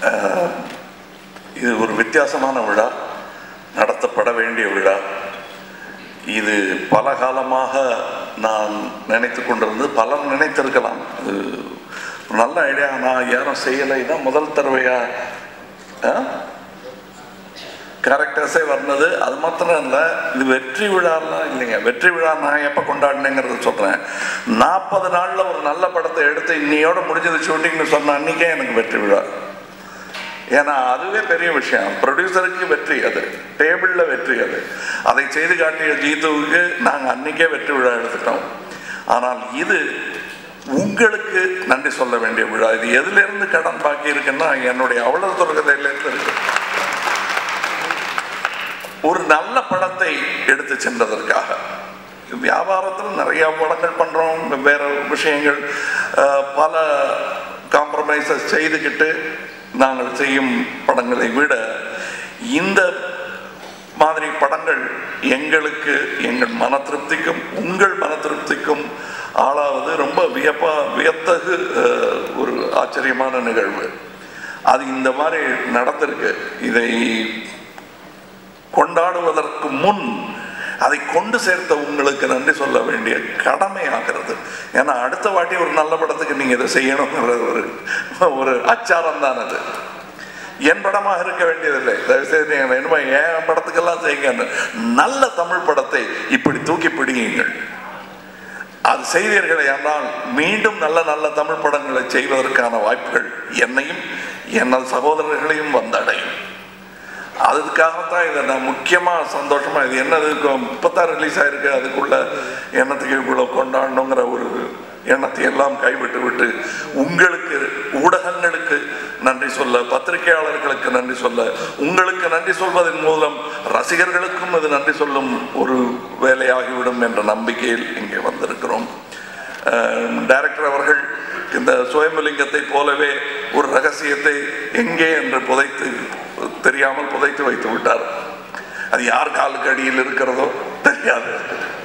அஹ், இது ஒரு வித்தியாசமான விழா நடத்தப்பட வேண்டிய விழா இது பல காலமாக நான் நினைத்து கொண்டிருந்து பலர் நினைத்திருக்கலாம் இது ஒரு நல்ல ஐடியா நான் யாரும் செய்யலைன்னா முதல் தடவையா கேரக்டர்ஸே வந்தது அது மாத்திரம் இல்லை இது வெற்றி விழாலாம் இல்லைங்க வெற்றி விழா நான் எப்போ கொண்டாடினேங்கிறத சொல்கிறேன் நாற்பது நாளில் ஒரு நல்ல படத்தை எடுத்து இன்னையோட முடிஞ்சது ஷூட்டிங்னு சொன்ன அன்னைக்கே எனக்கு வெற்றி விழா ஏன்னா அதுவே பெரிய விஷயம் ப்ரொடியூசருக்கு வெற்றி அது டேபிளில் வெற்றி அது அதை செய்து காட்டிய ஜீதுவுக்கு நாங்கள் அன்னைக்கே வெற்றி விழா எடுத்துட்டோம் ஆனால் இது உங்களுக்கு நன்றி சொல்ல வேண்டிய விழா இது எதிலிருந்து கடன் பாக்கி இருக்குன்னா என்னுடைய அவ்வளவு துறகதையிலேருந்து இருக்கு ஒரு நல்ல படத்தை எடுத்து சென்றதற்காக வியாபாரத்தில் நிறைய படங்கள் பண்ணுறோம் வெவ்வேறு விஷயங்கள் அஹ், பல காம்ப்ரமைசஸ் செய்துக்கிட்டு நாங்கள் செய்யும் படங்களை விட இந்த மாதிரி படங்கள் எங்களுக்கு எங்கள் மன திருப்திக்கும் உங்கள் மன திருப்திக்கும் ஆளாவது ரொம்ப வியப்பா வியத்தகு அஹ், ஒரு ஆச்சரியமான நிகழ்வு அது இந்த மாதிரி நடந்திருக்கு இதை கொண்டாடுவதற்கு முன் அதை கொண்டு சேர்த்த உங்களுக்கு நன்றி சொல்ல வேண்டிய கடமையாகிறது ஏன்னா அடுத்த வாட்டி ஒரு நல்ல படத்துக்கு நீங்க இதை செய்யணுங்கிற ஒரு ஒரு அச்சாரம் தான் அது என் படமாக இருக்க வேண்டியதில்லை தயவுசெய்து நீங்கள் என்னமோ என் படத்துக்கெல்லாம் செய்யுங்க நல்ல தமிழ் படத்தை இப்படி தூக்கி பிடியுங்கள் அது செய்தீர்கள் என்றால் மீண்டும் நல்ல நல்ல தமிழ் படங்களை செய்வதற்கான வாய்ப்புகள் என்னையும் எனது சகோதரர்களையும் வந்தடையும் அதுக்காகத்தான் இதை நான் முக்கியமாக சந்தோஷமாக இது என்னது இப்போத்தான் ரிலீஸ் ஆயிருக்கு அதுக்குள்ள எண்ணத்துக்கு இவ்வளோ கொண்டாடணுங்கிற ஒரு எண்ணத்தை எல்லாம் கைவிட்டு விட்டு உங்களுக்கு ஊடகங்களுக்கு நன்றி சொல்ல பத்திரிகையாளர்களுக்கு நன்றி சொல்ல உங்களுக்கு நன்றி சொல்வதன் மூலம் ரசிகர்களுக்கும் இது நன்றி சொல்லும் ஒரு வேலையாகிவிடும் என்ற நம்பிக்கையில் இங்கே வந்திருக்கிறோம் டைரக்டர் அவர்கள் இந்த சுயம்பலிங்கத்தை போலவே ஒரு ரகசியத்தை எங்கே என்று புதைத்து தெரியாமல் புதைத்து வைத்து விட்டார் அது யார் காலுக்கு அடியில் இருக்கிறதோ தெரியாது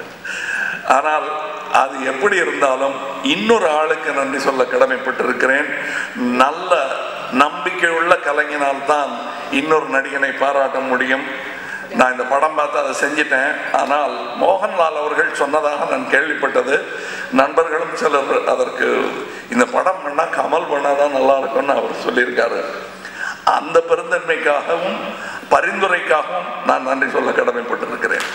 ஆனால் அது எப்படி இருந்தாலும் இன்னொரு ஆளுக்கு நன்றி சொல்ல கடமைப்பட்டிருக்கிறேன் நல்ல நம்பிக்கை உள்ள கலைஞனால் தான் இன்னொரு நடிகனை பாராட்ட முடியும் நான் இந்த படம் பார்த்து அதை செஞ்சிட்டேன் ஆனால் மோகன்லால் அவர்கள் சொன்னதாக நான் கேள்விப்பட்டது நண்பர்களும் சிலர் அதற்கு இந்த படம் பண்ணா கமல் பண்ணாதான் நல்லா இருக்கும்னு அவர் சொல்லியிருக்காரு அந்த பெருந்தன்மைக்காகவும் பரிந்துரைக்காகவும் நான் நன்றி சொல்ல கடமைப்பட்டிருக்கிறேன்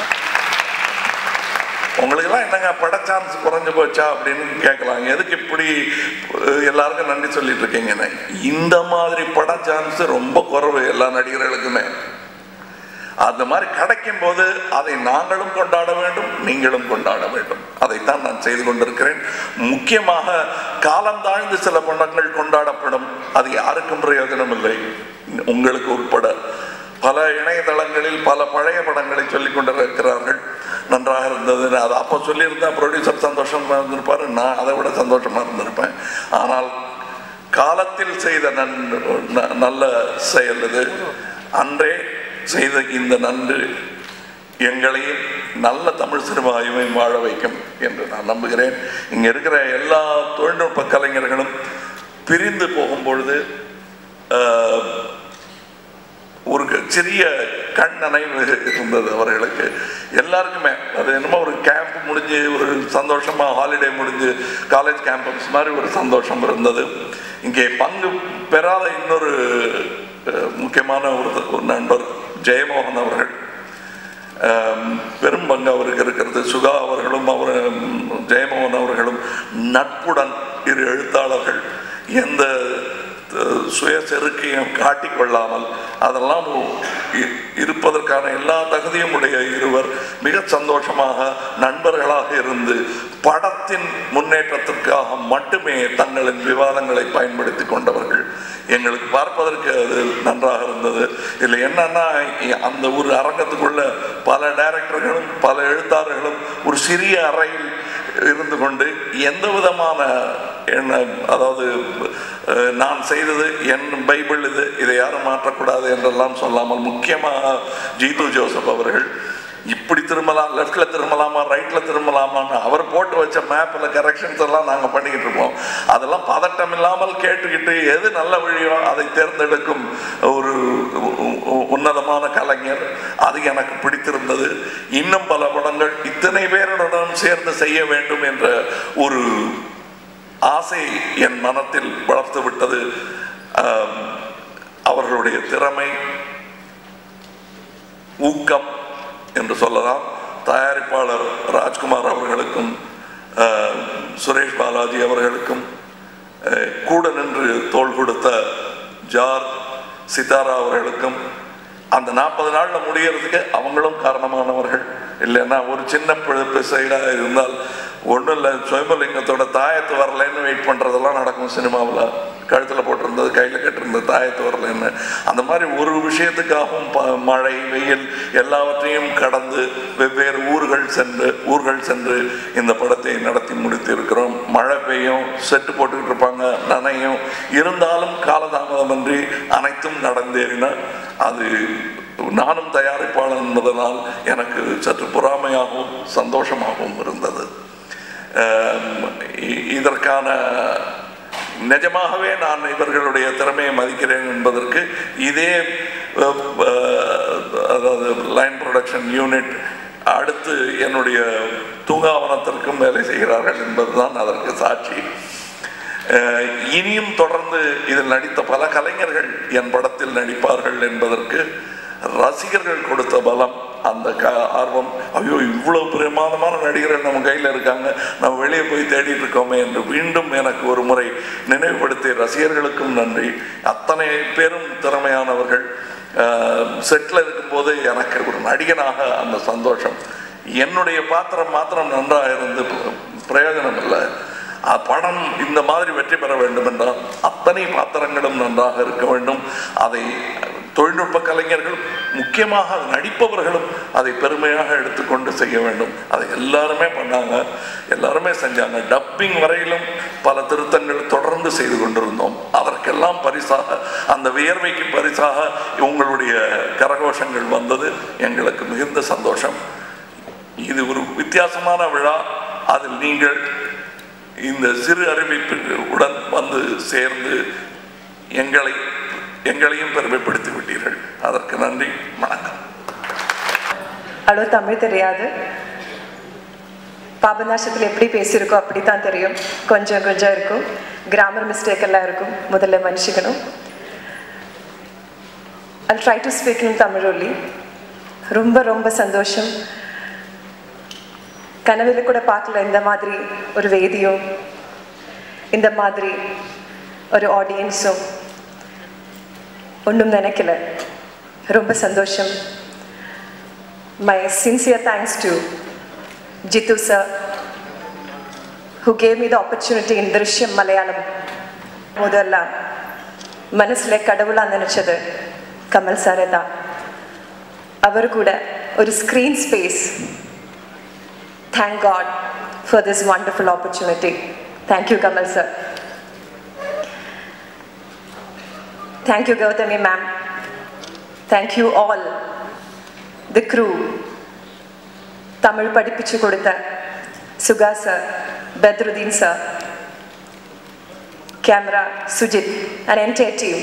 உங்களுக்கெல்லாம் என்னங்க பட சான்ஸ் குறைஞ்சு போச்சா அப்படின்னு கேட்கலாம் எதுக்கு இப்படி அஹ், எல்லாருக்கும் நன்றி சொல்லிட்டு இருக்கீங்கன்னு இந்த மாதிரி பட சான்ஸ் ரொம்ப குறைவு எல்லா நடிகர்களுக்குமே அந்த மாதிரி கிடைக்கும் போது அதை நாங்களும் கொண்டாட வேண்டும் நீங்களும் கொண்டாட வேண்டும் அதைத்தான் நான் செய்து கொண்டிருக்கிறேன் முக்கியமாக காலம் தாழ்ந்து சில படங்கள் கொண்டாடப்படும் அது யாருக்கும் பிரயோஜனம் இல்லை உங்களுக்கு உட்பட பல இணையதளங்களில் பல பழைய படங்களை சொல்லிக் கொண்டிருக்கிறார்கள் நன்றாக இருந்தது அது அப்போ சொல்லியிருந்தா ப்ரொடியூசர் சந்தோஷமா இருந்திருப்பாரு நான் அதை விட சந்தோஷமா இருந்திருப்பேன் ஆனால் காலத்தில் செய்த நன் ந- நல்ல செயல் இது அன்றே செய்த இந்த நன்று எங்களையும் நல்ல தமிழ் சினிமாவையும் வாழ வைக்கும் என்று நான் நம்புகிறேன் இங்க இருக்கிற எல்லா தொழில்நுட்ப கலைஞர்களும் பிரிந்து போகும் பொழுது ஆஹ், ஒரு க- சிறிய கண் நனைவு இருந்தது அவர்களுக்கு எல்லாருக்குமே அது என்னமோ ஒரு கேம்ப் முடிஞ்சு ஒரு சந்தோஷமா ஹாலிடே முடிஞ்சு காலேஜ் கேம்பஸ் மாதிரி ஒரு சந்தோஷம் இருந்தது இங்கே பங்கு பெறாத இன்னொரு அஹ், முக்கியமான ஒரு ஒரு நண்பர் ஜெயமோகன் அவர்கள் ஆம், பெரும் பங்கு அவருக்கு இருக்கிறது சுகா அவர்களும் அவர் ஜெயமோகன் அவர்களும் நட்புடன் இரு எழுத்தாளர்கள் எந்த அஹ், சுய செருக்கையும் காட்டிக்கொள்ளாமல் அதெல்லாம் இ- இருப்பதற்கான எல்லா தகுதியும் உடைய இருவர் மிக சந்தோஷமாக நண்பர்களாக இருந்து படத்தின் முன்னேற்றத்திற்காக மட்டுமே தங்களின் விவாதங்களை பயன்படுத்தி கொண்டவர்கள் எங்களுக்கு பார்ப்பதற்கு அது நன்றாக இருந்தது இதில் என்னன்னா அந்த ஒரு அரங்கத்துக்குள்ள பல டைரக்டர்களும் பல எழுத்தாளர்களும் ஒரு சிறிய அறையில் இருந்து கொண்டு எந்த விதமான என்ன அதாவது அஹ், நான் செய்தது என் பைபிள் இது இதை யாரும் மாற்றக்கூடாது என்றெல்லாம் சொல்லாமல் முக்கியமாக ஜீது ஜோசப் அவர்கள் இப்படி திரும்பலாம் லெஃப்ட்ல திரும்பலாமா ரைட்ல திரும்பலாமான்னு அவர் போட்டு வச்ச மேப்பில் கரெக்ஷன்ஸ் எல்லாம் நாங்கள் பண்ணிக்கிட்டு இருப்போம் அதெல்லாம் பதட்டம் இல்லாமல் கேட்டுக்கிட்டு எது நல்ல வழியோ அதை தேர்ந்தெடுக்கும் ஒரு உ- உன்னதமான கலைஞர் அது எனக்கு பிடித்திருந்தது இன்னும் பல படங்கள் இத்தனை பேருடன் சேர்ந்து செய்ய வேண்டும் என்ற ஒரு ஆசை என் மனத்தில் வளர்த்து விட்டது ஆம், அவர்களுடைய திறமை ஊக்கம் என்று சொல்லலாம் தயாரிப்பாளர் ராஜ்குமார் அவர்களுக்கும் அஹ், சுரேஷ் பாலாஜி அவர்களுக்கும் அஹ், கூட நின்று தோள் கொடுத்த ஜார் சிதாரா அவர்களுக்கும் அந்த நாற்பது நாளில் முடியறதுக்கு அவங்களும் காரணமானவர்கள் இல்லைன்னா ஒரு சின்ன பிழப்பு சைடாக இருந்தால் ஒன்றும் இல்லை சுயம்பலிங்கத்தோட தாயத்து வரலைன்னு வெயிட் பண்ணுறதெல்லாம் நடக்கும் சினிமாவில் கழுத்தில் போட்டிருந்தது கையில் கட்டிருந்தது தாயத்து வரலைன்னு அந்த மாதிரி ஒரு விஷயத்துக்காகவும் ப- மழை வெயில் எல்லாவற்றையும் கடந்து வெவ்வேறு ஊர்கள் சென்று ஊர்கள் சென்று இந்த படத்தை நடத்தி முடித்து இருக்கிறோம் மழை பெய்யும் செட்டு போட்டுக்கிட்டு இருப்பாங்க நனையும் இருந்தாலும் காலதாமதமின்றி அனைத்தும் நடந்தேறின அது நானும் தயாரிப்பாளன் என்பதனால் எனக்கு சற்று பொறாமையாகவும் சந்தோஷமாகவும் இருந்தது அஹ் இ- இதற்கான நிஜமாகவே நான் இவர்களுடைய திறமையை மதிக்கிறேன் என்பதற்கு இதே அஹ், அஹ், அதாவது லைன் ப்ரொடக்ஷன் யூனிட் அடுத்து என்னுடைய தூங்காவனத்திற்கும் வேலை செய்கிறார்கள் என்பதுதான் அதற்கு சாட்சி அஹ், இனியும் தொடர்ந்து இதில் நடித்த பல கலைஞர்கள் என் படத்தில் நடிப்பார்கள் என்பதற்கு ரசிகர்கள் கொடுத்த பலம் அந்த க ஆர்வம் ஐயோ இவ்வளவு பிரமாதமான நடிகர்கள் நம்ம கையில் இருக்காங்க நம்ம வெளியே போய் தேடிட்டு இருக்கோமே என்று மீண்டும் எனக்கு ஒரு முறை நினைவுபடுத்திய ரசிகர்களுக்கும் நன்றி அத்தனை பேரும் திறமையானவர்கள் செட்டில் இருக்கும்போது எனக்கு ஒரு நடிகனாக அந்த சந்தோஷம் என்னுடைய பாத்திரம் மாத்திரம் நன்றாக இருந்து பிர- பிரயோஜனம் இல்லை அ- படம் இந்த மாதிரி வெற்றி பெற வேண்டும் என்றால் அத்தனை பாத்திரங்களும் நன்றாக இருக்க வேண்டும் அதை தொழில்நுட்ப கலைஞர்கள் முக்கியமாக நடிப்பவர்களும் அதை பெருமையாக எடுத்துக்கொண்டு செய்ய வேண்டும் அதை எல்லாருமே பண்ணாங்க எல்லாருமே செஞ்சாங்க டப்பிங் வரையிலும் பல திருத்தங்கள் தொடர்ந்து செய்து கொண்டிருந்தோம் அதற்கெல்லாம் பரிசாக அந்த வியர்வைக்கு பரிசாக உங்களுடைய கரகோஷங்கள் வந்தது எங்களுக்கு மிகுந்த சந்தோஷம் இது ஒரு வித்தியாசமான விழா அதில் நீங்கள் இந்த சிறு அறிவிப்புடன் வந்து சேர்ந்து எங்களை எங்களையும் பெருமைப்படுத்தி விட்டீர்கள் அதற்கு நன்றி வணக்கம் அவ்வளோ தமிழ் தெரியாது பாபநாசத்தில் எப்படி பேசியிருக்கோம் அப்படி தான் தெரியும் கொஞ்சம் கொஞ்சம் இருக்கும் கிராமர் மிஸ்டேக் எல்லாம் இருக்கும் முதல்ல மன்னிச்சுக்கணும் I try to speak in Tamil only ரொம்ப ரொம்ப சந்தோஷம் கனவில் கூட பார்க்கல இந்த மாதிரி ஒரு வேதியும் இந்த மாதிரி ஒரு ஆடியன்ஸும் ஒன்றும் நினைக்கல ரொம்ப சந்தோஷம் My sincere thanks to Jitu sir, who gave me the opportunity in Drishyam Malayalam. முதல்லாம் மனசில் கடவுளாக நினச்சது கமல் சாரே தான் அவர் கூட ஒரு screen space thank god for this wonderful opportunity thank you Kamal sir thank you Gautami ma'am thank you all the crew Tamil படிப்பிச்சு கொடுத்த சுகா சார் பெத்ருதீன் sir camera Sujith and entire team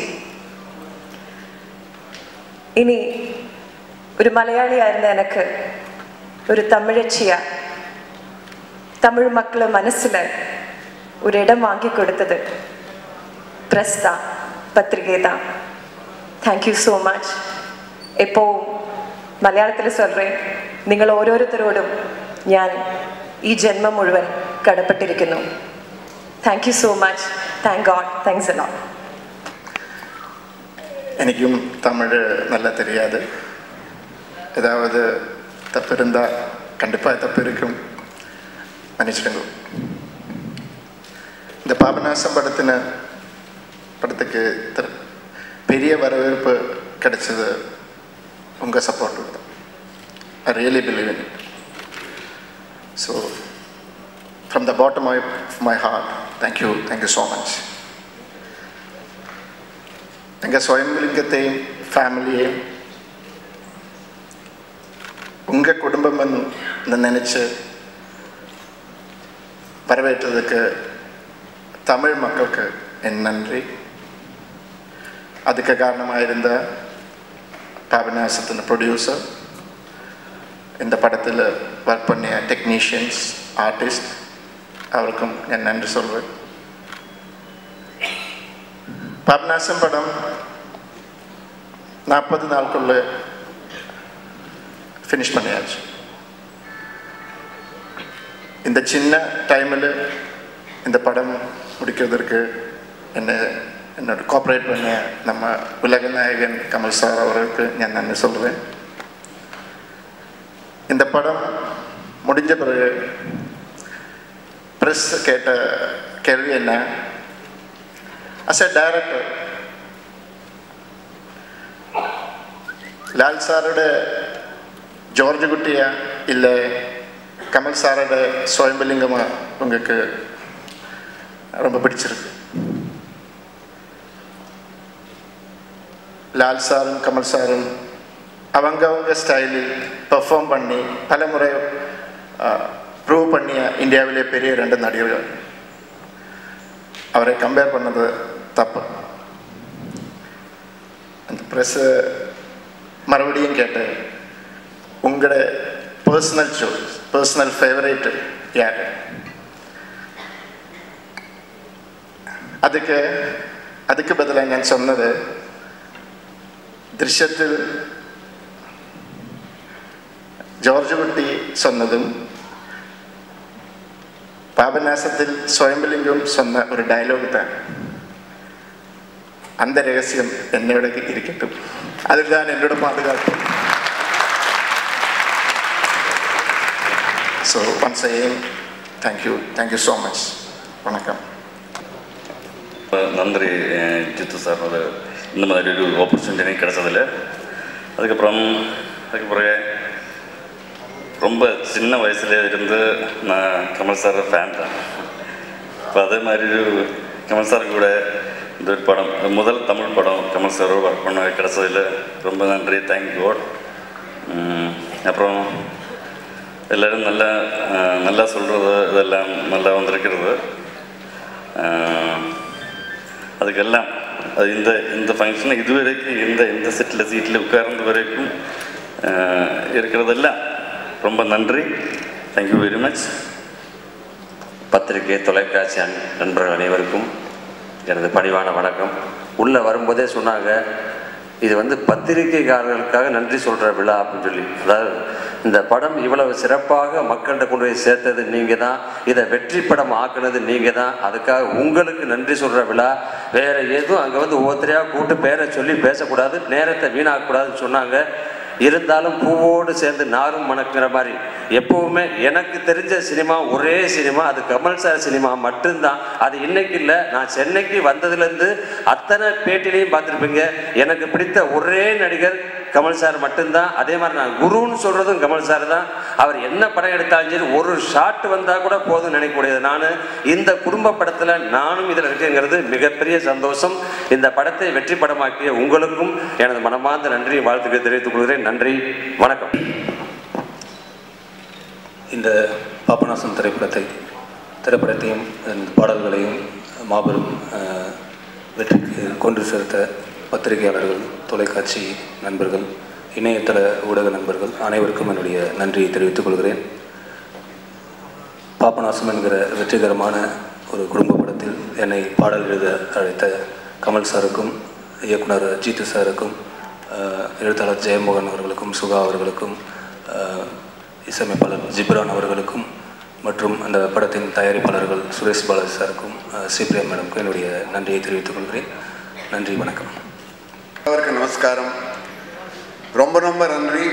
இனி ഒരു മലയാളിയായിരുന്ന എനിക്ക് ഒരു തമിഴച്ചിയ തമിഴ് മക്കളെ മനസ്സിൽ ഒരിടം വാങ്ങിക്കൊടുത്തത് പ്രസ് தான் பத்திரிகை தான் தேங்க்யூ ஸோ மச் எப்போவும் മലയാളത്തിൽ சொல்கிறேன் നിങ്ങൾ ഓരോരുത്തരോടും ഞാൻ ഈ ജന്മം മുഴുവൻ കടപ്പെട്ടിരിക്കുന്നു thank you so much thank god thanks എല്ലാം எனக்கும் தமிழ் நல்லா தெரியாது ஏதாவது தப்பு இருந்தால் கண்டிப்பாக தப்பு இருக்கும் மன்னிச்சிடுங்க இந்த பாபநாசம் படத்தின படத்துக்கு திரு- பெரிய வரவேற்பு கிடைச்சது உங்கள் சப்போர்ட் தான் I really believe in it so from the bottom of my heart thank you thank you so much எங்கள் சுயம்பலிங்கத்தையும் ஃபேமிலியையும் உங்கள் உங்கள் குடும்பம்னு நினச்சி வரவேற்றதுக்கு தமிழ் மக்களுக்கு என் நன்றி அதுக்கு காரணமாக இருந்த பாபநாசத்தின் ப்ரொடியூசர் இந்த படத்தில் ஒர்க் பண்ணிய டெக்னீஷியன்ஸ் ஆர்டிஸ்ட் அவருக்கும் நான் நன்றி சொல்வேன் பாபநாசம் படம் நாற்பது நாளுக்குள்ளே ஃபினிஷ் பண்ணியாச்சு இந்த சின்ன டைமில் இந்த படம் முடிக்கிறதுக்கு என்ன என்னோட கோஆப்ரேட் பண்ண நம்ம உலக நாயகன் கமல் சார் அவர்களுக்கு நான் நன்றி சொல்கிறேன் இந்த படம் முடிஞ்ச பிறகு ப்ரெஸ் கேட்ட கேள்வி என்ன அஸ் எ டைரக்டர் ലാൽ സാറുടെ ജോർജ് കുട്ടിയ ഇല്ല കമൽ സാറുടെ സ്വയംബലിംഗമാ உங்களுக்கு ரொம்ப பிடிச்சிருக்கு லால் சாரும் கமல் சாரும் அவங்க அவங்க ஸ்டைலில் பெர்ஃபார்ம் பண்ணி பல முறை ப்ரூவ் பண்ணிய இந்தியாவிலே பெரிய ரெண்டு நடிகர்கள் அவரை கம்பேர் பண்ணது தப்பு அந்த ப்ரெஸ்ஸு மறுபடியும் கேட்டேன் உங்களோட பர்சனல் சாய்ஸ் பர்சனல் ஃபேவரேட் யார் அதுக்கு அதுக்கு பதிலாக ഞാൻ சொன்னது ദൃശ്യത്തിൽ ജോർജ് കുട്ടി சொன்னதுം പാപനാസത്തിൽ സ്വയംബലിംഗം சொன்ன ഒരു ഡയലോഗ് தான் அந்த ரகசியம் என்னோட இருக்கட்டும் அதுதான் என்னோட பாதுகாப்பு so once again thank you thank you so much வணக்கம் நன்றி அஹ், ஜித்து சார் ஒரு இந்த மாதிரி ஒரு ஆப்பர்ச்சுனிட்டி எனக்கு கிடைச்சதில்ல அதுக்கப்புறம் அதுக்கு பிறகு ரொம்ப சின்ன வயசுல இருந்து நான் கமல் சார் ஃபேன் தான் இப்போ அதே மாதிரி ஒரு கமல் சார் கூட இந்த ஒரு படம் முதல் தமிழ் படம் கமல் சாரோட ஒர்க் பண்ண கிடைச்சதில் ரொம்ப நன்றி தேங்க் காட் அப்புறம் எல்லோரும் நல்லா அஹ், நல்லா சொல்கிறது இதெல்லாம் நல்லா வந்திருக்கிறது அஹ், அதுக்கெல்லாம் அது இந்த இந்த ஃபங்க்ஷன் இதுவரைக்கும் இந்த இந்த செட்டில் சீட்டில் உட்கார்ந்த வரைக்கும் அஹ், இருக்கிறதெல்லாம் ரொம்ப நன்றி தேங்க்யூ வெரி மச் பத்திரிகை தொலைக்காட்சி அன்- நண்பர்கள் அனைவருக்கும் எனது பணிவான வணக்கம் உள்ளே வரும்போதே சொன்னாங்க இது வந்து பத்திரிகைக்காரர்களுக்காக நன்றி சொல்கிற விழா அப்படின்னு சொல்லி அதாவது இந்த படம் இவ்வளவு சிறப்பாக மக்கள்கிட்ட கொண்டு போய் சேர்த்தது நீங்கள் தான் இதை வெற்றி படம் ஆக்குனது நீங்கள் தான் அதுக்காக உங்களுக்கு நன்றி சொல்கிற விழா வேறு எதுவும் அங்கே வந்து ஒவ்வொருத்தரையாக கூப்பிட்டு பேரை சொல்லி பேசக்கூடாது நேரத்தை வீணாக்கக்கூடாதுன்னு சொன்னாங்க இருந்தாலும் பூவோடு சேர்ந்து நாரும் மணக்கிற மாதிரி எப்பவுமே எனக்கு தெரிஞ்ச சினிமா ஒரே சினிமா அது கமல் சார் சினிமா மட்டும்தான் அது இன்னைக்கு இல்லை நான் சென்னைக்கு வந்ததுலேருந்து அத்தனை பேட்டிலையும் பார்த்துருப்பீங்க எனக்கு பிடித்த ஒரே நடிகர் கமல் சார் மட்டும்தான் அதே மாதிரி நான் குருன்னு சொல்றதும் கமல் சார் தான் அவர் என்ன படம் எடுத்தாலும் சரி ஒரு ஷாட் வந்தால் கூட போதும் நினைக்கக்கூடியது நான் இந்த குடும்ப படத்தில் நானும் இதில் இருக்குங்கிறது மிகப்பெரிய சந்தோஷம் இந்த படத்தை வெற்றி படமாக்கிய உங்களுக்கும் எனது மனமார்ந்த நன்றி வாழ்த்துக்களை தெரிவித்துக் கொள்கிறேன் நன்றி வணக்கம் இந்த பாபநாசம் திரைப்படத்தை திரைப்படத்தையும் அதன் பாடல்களையும் மாபெரும் அஹ், வெற்றிக்கு கொண்டு சேர்த்த பத்திரிகையாளர்கள் தொலைக்காட்சி நண்பர்கள் இணையதள ஊடக நண்பர்கள் அனைவருக்கும் என்னுடைய நன்றியை தெரிவித்துக் கொள்கிறேன் பாபநாசம் என்கிற வெற்றிகரமான ஒரு குடும்ப படத்தில் என்னை பாடல் எழுத அழைத்த கமல் சாருக்கும் இயக்குனர் ஜீத்து சாருக்கும் அஹ், எழுத்தாளர் ஜெயமோகன் அவர்களுக்கும் சுகா அவர்களுக்கும் அஹ், இசையமைப்பாளர் ஜிப்ரான் அவர்களுக்கும் மற்றும் அந்த படத்தின் தயாரிப்பாளர்கள் சுரேஷ் பாலாஜி சாருக்கும் அஹ், ஸ்ரீபிரியா மேடமுக்கும் என்னுடைய நன்றியை தெரிவித்துக் கொள்கிறேன் நன்றி வணக்கம் அவருக்கு நமஸ்காரம் ரொம்ப ரொம்ப நன்றி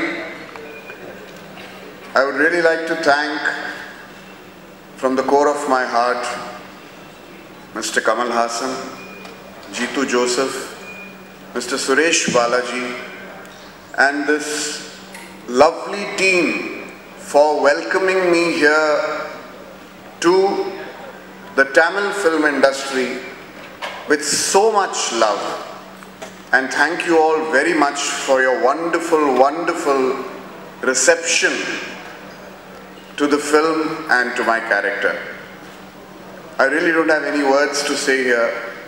I would really like to thank from the core of my heart Mr. Kamal Hassan, Jitu Joseph, Mr. Suresh Balaji, and this lovely team for welcoming me here to the Tamil film industry with so much love. And thank you all very much for your wonderful, wonderful reception to the film and to my character. I really don't have any words to say here.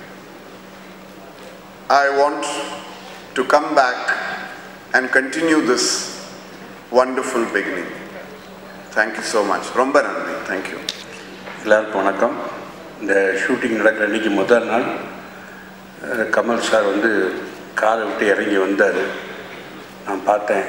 I want to come back and continue this wonderful beginning. Thank you so much. ரொம்ப நன்றி. Thank you. எல்லாருக்கும் வணக்கம் இந்த shooting நடக்கிற அன்றைக்கி முதல் நாள் அஹ், Kamal sir வந்து காரை விட்டு இறங்கி வந்தார் நான் பார்த்தேன்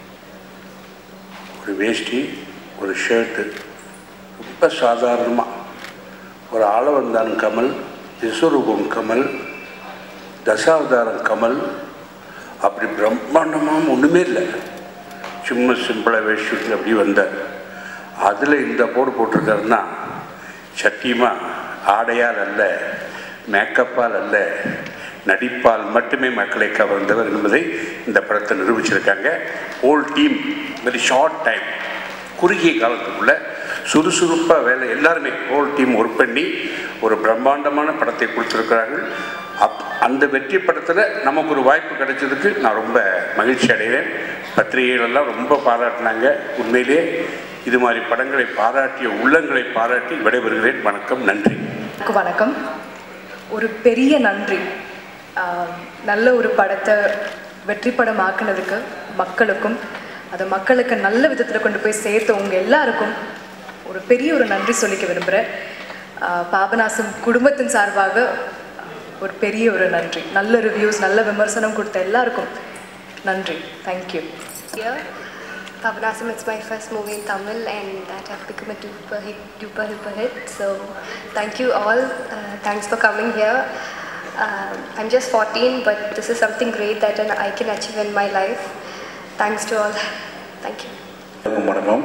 ஒரு வேஷ்டி ஒரு ஷர்ட்டு ரொம்ப சாதாரணமாக ஒரு ஆளவந்தான் கமல் விஸ்வரூபம் கமல் தசாவதாரம் கமல் அப்படி பிரம்மாண்டமாக ஒன்றுமே இல்லை சும்மா சிம்பிளாக வேஷ்டி அப்படி வந்தார் அதில் இந்த போடு போட்டிருக்காருன்னா சத்தியமாக ஆடையால் அல்ல மேக்கப்பால் அல்ல நடிப்பால் மட்டுமே மக்களை கவர்ந்தவர் என்பதை இந்த படத்தை நிரூபிச்சிருக்காங்க whole team very short time குறுகிய காலத்துக்குள்ள சுறுசுறுப்பாக வேலை எல்லாருமே ஹோல் டீம் ஒர்க் பண்ணி ஒரு பிரம்மாண்டமான படத்தை கொடுத்துருக்கிறார்கள் அப் அந்த வெற்றி படத்தில் நமக்கு ஒரு வாய்ப்பு கிடைச்சதுக்கு நான் ரொம்ப மகிழ்ச்சி அடைகிறேன் பத்திரிகைகளெல்லாம் ரொம்ப பாராட்டினாங்க உண்மையிலேயே இது மாதிரி படங்களை பாராட்டிய உள்ளங்களை பாராட்டி விடைபெறுகிறேன் வணக்கம் நன்றி எல்லாருக்கும் வணக்கம் ஒரு பெரிய நன்றி ஆஹ் நல்ல ஒரு படத்தை வெற்றி படம் ஆக்குனதுக்கு மக்களுக்கும் அதை மக்களுக்கு நல்ல விதத்தில் கொண்டு போய் சேர்த்த உங்க எல்லாருக்கும் ஒரு பெரிய ஒரு நன்றி சொல்லிக்க விரும்புகிறேன் ஆஹ் பாபநாசம் குடும்பத்தின் சார்பாக ஒரு பெரிய ஒரு நன்றி நல்ல ரிவ்யூஸ் நல்ல விமர்சனம் கொடுத்த எல்லாருக்கும் நன்றி thank you Here, Pavanasam, it's my first movie in Tamil and that have become a duper hit, duper duper hit. So thank you all. Uh, thanks for coming here. Um I'm just 14, but this is something great that an- I can achieve in my life. Thanks to all. Thank you. எல்லாருக்கும் வணக்கம்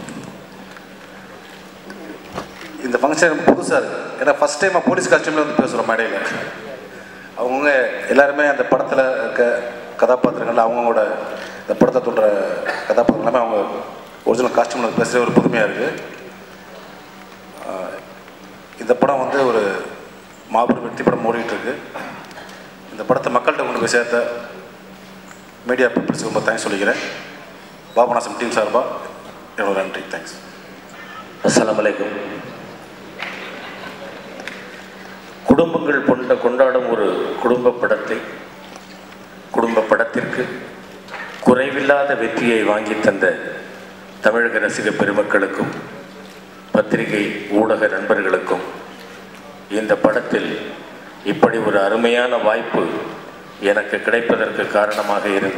இந்த function எனக்கு புதுசாக இருக்குது ஏன்னா first time police காஸ்டியூமில் வந்து பேசுகிறோம் மேடையில் அவங்கவுங்க எல்லாருமே அந்த படத்தில் இருக்க கதாபாத்திரங்கள் அவங்களோட இந்த படத்தை தோன்ற கதாபாத்திரம் எல்லாமே அவங்க ஒரிஜினல் காஸ்டியூமில் வந்து பேசுகிற ஒரு புதுமையாக இருக்குது இந்த படம் வந்து ஒரு மாபெரும் வெற்றி படம் ஓடிட்டு இருக்கு இந்த படத்தை மக்கள்கிட்ட கொண்டு போய் சேர்த்த மீடியா பீப்புள்ஸுக்கு ரொம்ப தேங்க்ஸ் சொல்லிக்கிறேன் பாபநாசம் டீம் சார்பாக என்னோட நன்றி தேங்க்ஸ் அஸ்ஸலாமு அலைக்கும் குடும்பங்கள் கொண்ட கொண்டாடும் ஒரு குடும்ப படத்தை குடும்ப படத்திற்கு குறைவில்லாத வெற்றியை வாங்கி தந்த தமிழக ரசிக பெருமக்களுக்கும் பத்திரிகை ஊடக நண்பர்களுக்கும் இந்த படத்தில் இப்படி ஒரு அருமையான வாய்ப்பு எனக்கு கிடைப்பதற்கு காரணமாக இருந்த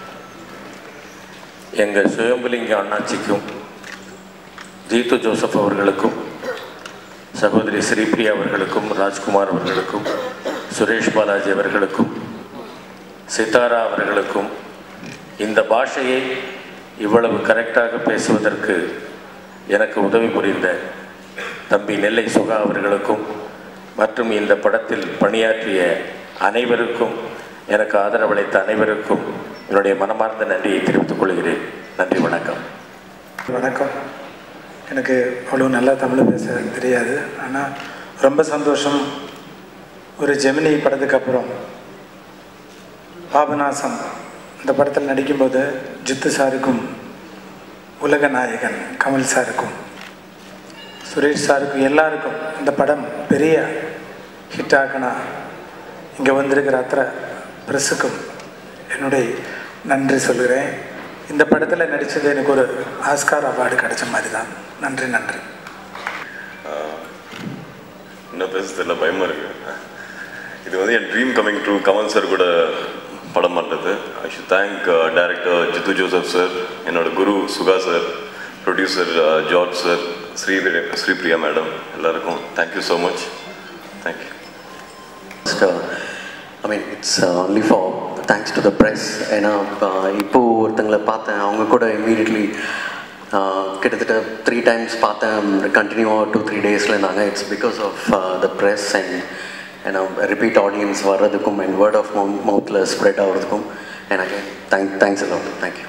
எங்கள் சுயம்புலிங்க அண்ணாச்சிக்கும் ஜீத்து ஜோசப் அவர்களுக்கும் சகோதரி ஸ்ரீபிரியா அவர்களுக்கும் ராஜ்குமார் அவர்களுக்கும் சுரேஷ் பாலாஜி அவர்களுக்கும் சித்தாரா அவர்களுக்கும் இந்த பாஷையை இவ்வளவு கரெக்டாக பேசுவதற்கு எனக்கு உதவி புரிந்த தம்பி நெல்லை சுகா அவர்களுக்கும் மற்றும் இந்த படத்தில் பணியாற்றிய அனைவருக்கும் எனக்கு ஆதரவளித்த அனைவருக்கும் என்னுடைய மனமார்ந்த நன்றியை தெரிவித்துக் கொள்கிறேன் நன்றி வணக்கம் வணக்கம் எனக்கு அவ்வளோ நல்லா தமிழ் பேச தெரியாது ஆனால் ரொம்ப சந்தோஷம் ஒரு ஜெமினி படத்துக்கு அப்புறம் பாபநாசம் இந்த படத்தில் நடிக்கும்போது ஜித்து சாருக்கும் உலக நாயகன் கமல் சாருக்கும் சுரேஷ் சாருக்கும் எல்லாருக்கும் இந்த படம் பெரிய ஹிட் ஆகணும் இங்கே வந்திருக்கிற அத்தனை ப்ரெஸ்ஸுக்கும் என்னுடைய நன்றி சொல்கிறேன் இந்த படத்தில் நடித்தது எனக்கு ஒரு ஆஸ்கார் அவார்டு கிடைச்ச மாதிரி தான் நன்றி நன்றி இன்னும் பேச தெரியல பயமாக இருக்கு இது வந்து என் dream coming true Kamal sir கூட படம் பண்ணுறது I should thank director Jeethu Joseph sir என்னோட குரு Suka sir producer George sir Sri Sripriya madam எல்லாருக்கும் thank you so much thank you First, uh, I mean, it's uh, only for thanks to the press. ஏன்னா uh, இப்போ ஒருத்தங்களை பார்த்தேன் அவங்க கூட இம்மீடியட்லி கிட்டத்தட்ட த்ரீ டைம்ஸ் பார்த்தேன் கண்டினியூவாக டூ த்ரீ டேஸில் இருந்தாங்க it's because of the press and ஏன்னா ரிப்பீட் ஆடியன்ஸ் வர்றதுக்கும் அண்ட் வேர்ட் ஆஃப் மவுத்தில் ஸ்ப்ரெட் ஆகிறதுக்கும் எனக்கு தேங்க் தேங்க்ஸ் எல்லாம் தேங்க்யூ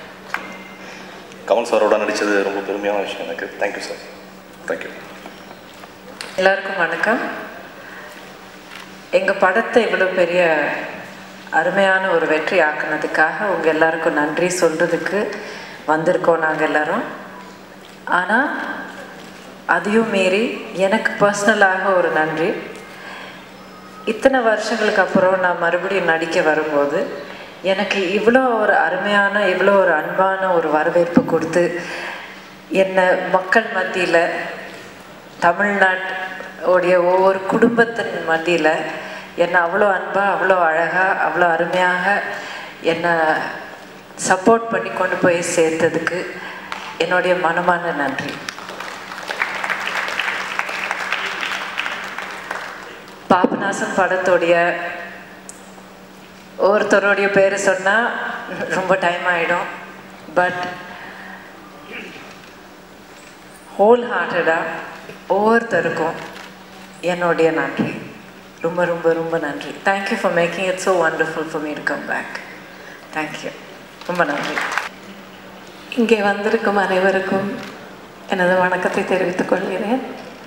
கமல் சாரோட நடித்தது ரொம்ப பெருமையான விஷயம் எனக்கு தேங்க்யூ சார் தேங்க்யூ எல்லாருக்கும் வணக்கம் எங்கள் படத்தை இவ்வளோ பெரிய அருமையான ஒரு வெற்றி ஆக்குனதுக்காக உங்கள் எல்லாருக்கும் நன்றி சொல்கிறதுக்கு வந்திருக்கோம் நாங்கள் எல்லாரும் ஆனால் அதையும் மீறி எனக்கு பர்சனலாக ஒரு நன்றி இத்தனை வருஷங்களுக்கு அப்புறம் நான் மறுபடியும் நடிக்க வரும்போது எனக்கு இவ்வளோ ஒரு அருமையான இவ்வளோ ஒரு அன்பான ஒரு வரவேற்பு கொடுத்து என்னை மக்கள் மத்தியில் தமிழ்நாட்டுடைய ஒவ்வொரு குடும்பத்தின் மத்தியில் என்னை அவ்வளோ அன்பாக அவ்வளோ அழகாக அவ்வளோ அருமையாக என்னை சப்போர்ட் பண்ணி கொண்டு போய் சேர்த்ததுக்கு என்னுடைய மனமான நன்றி பாபநாசம் படத்துடைய ஒவ்வொருத்தருடைய பேர் சொன்னால் ரொம்ப டைம் ஆகிடும் பட் ஹோல் ஹார்ட்டடாக ஒவ்வொருத்தருக்கும் என்னுடைய நன்றி ரொம்ப ரொம்ப ரொம்ப நன்றி thank you for making it so wonderful for me to come back thank you ரொம்ப நன்றி இங்கே வந்திருக்கும் அனைவருக்கும் எனது வணக்கத்தை தெரிவித்துக் கொள்கிறேன்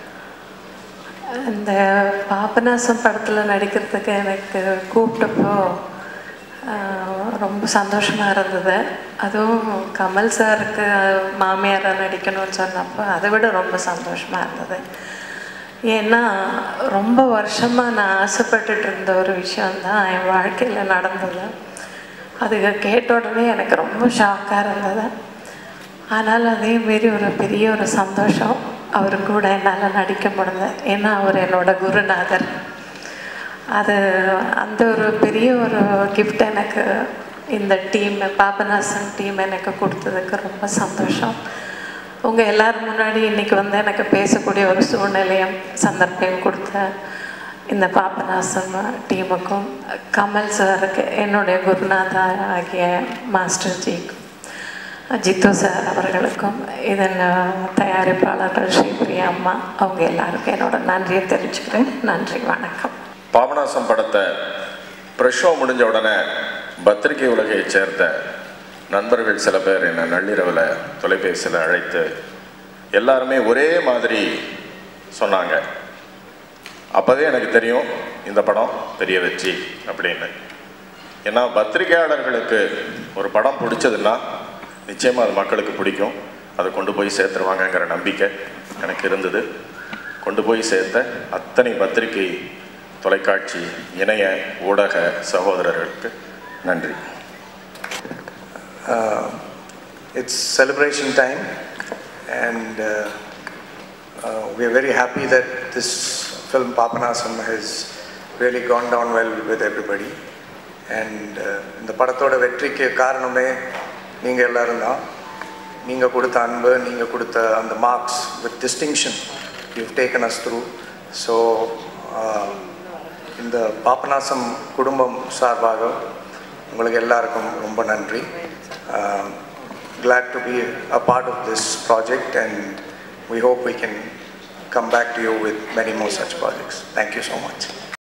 இந்த பாபநாசம் படத்தில் நடிக்கிறதுக்கு எனக்கு கூப்பிட்டப்போ ஆஹ், ரொம்ப சந்தோஷமாக இருந்தது அதுவும் கமல் சாருக்கு மாமியாராக நடிக்கணும்னு சொன்னப்போ அதை விட ரொம்ப சந்தோஷமாக இருந்தது ஏன்னா ரொம்ப வருஷமாக நான் ஆசைப்பட்டுட்டு இருந்த ஒரு விஷயந்தான் என் வாழ்க்கையில் நடந்தது அது கேட்ட உடனே எனக்கு ரொம்ப ஷாக்காக இருந்தது ஆனால் அதே மாரி ஒரு பெரிய ஒரு சந்தோஷம் அவர் கூட என்னால் நடிக்க முடியல ஏன்னா அவர் என்னோட குருநாதர் அது அந்த ஒரு பெரிய ஒரு கிஃப்ட் எனக்கு இந்த டீம் பாபநாசன் டீம் எனக்கு கொடுத்ததுக்கு ரொம்ப சந்தோஷம் உங்கள் எல்லாரும் முன்னாடி இன்றைக்கி வந்து எனக்கு பேசக்கூடிய ஒரு சூழ்நிலையும் சந்தர்ப்பம் கொடுத்த இந்த பாபநாசம் டீமுக்கும் கமல் சாருக்கு என்னுடைய குருநாதா ஆகிய மாஸ்டர் ஜிக்கும் ஜித்து சார் அவர்களுக்கும் இதன் தயாரிப்பாளர்கள் ஸ்ரீபிரியா அம்மா அவங்க எல்லாருக்கும் என்னோட நன்றியை தெரிவிச்சுக்கிறேன் நன்றி வணக்கம் பாபநாசம் படத்தை ப்ரெஷ் ஷோ முடிஞ்ச உடனே பத்திரிகை உலகைச் சேர்ந்த நண்பர்கள் சில பேர் என்னை நள்ளிரவில் தொலைபேசியில் அழைத்து எல்லாருமே ஒரே மாதிரி சொன்னாங்க அப்போவே எனக்கு தெரியும் இந்த படம் பெரிய வெற்றி அப்படின்னு ஏன்னா பத்திரிகையாளர்களுக்கு ஒரு படம் பிடிச்சதுன்னா நிச்சயமாக அது மக்களுக்கு பிடிக்கும் அதை கொண்டு போய் சேர்த்துருவாங்கங்கிற நம்பிக்கை எனக்கு இருந்தது கொண்டு போய் சேர்த்த அத்தனை பத்திரிகை தொலைக்காட்சி இணைய ஊடக சகோதரர்களுக்கு நன்றி uh, it's celebration time and uh, uh, we are very happy that this film Papanasam has really gone down well with everybody and uh, இந்த படத்தோட வெற்றிக்கு காரணமே நீங்கள் எல்லாரும் தான் நீங்கள் கொடுத்த அன்பு நீங்கள் கொடுத்த அந்த marks with distinction you taken us through so இந்த பாபநாசம் குடும்பம் சார்பாக உங்களுக்கு எல்லாருக்கும் ரொம்ப நன்றி Um, glad to be a part of this project and we hope we can come back to you with many more such projects. Thank you so much.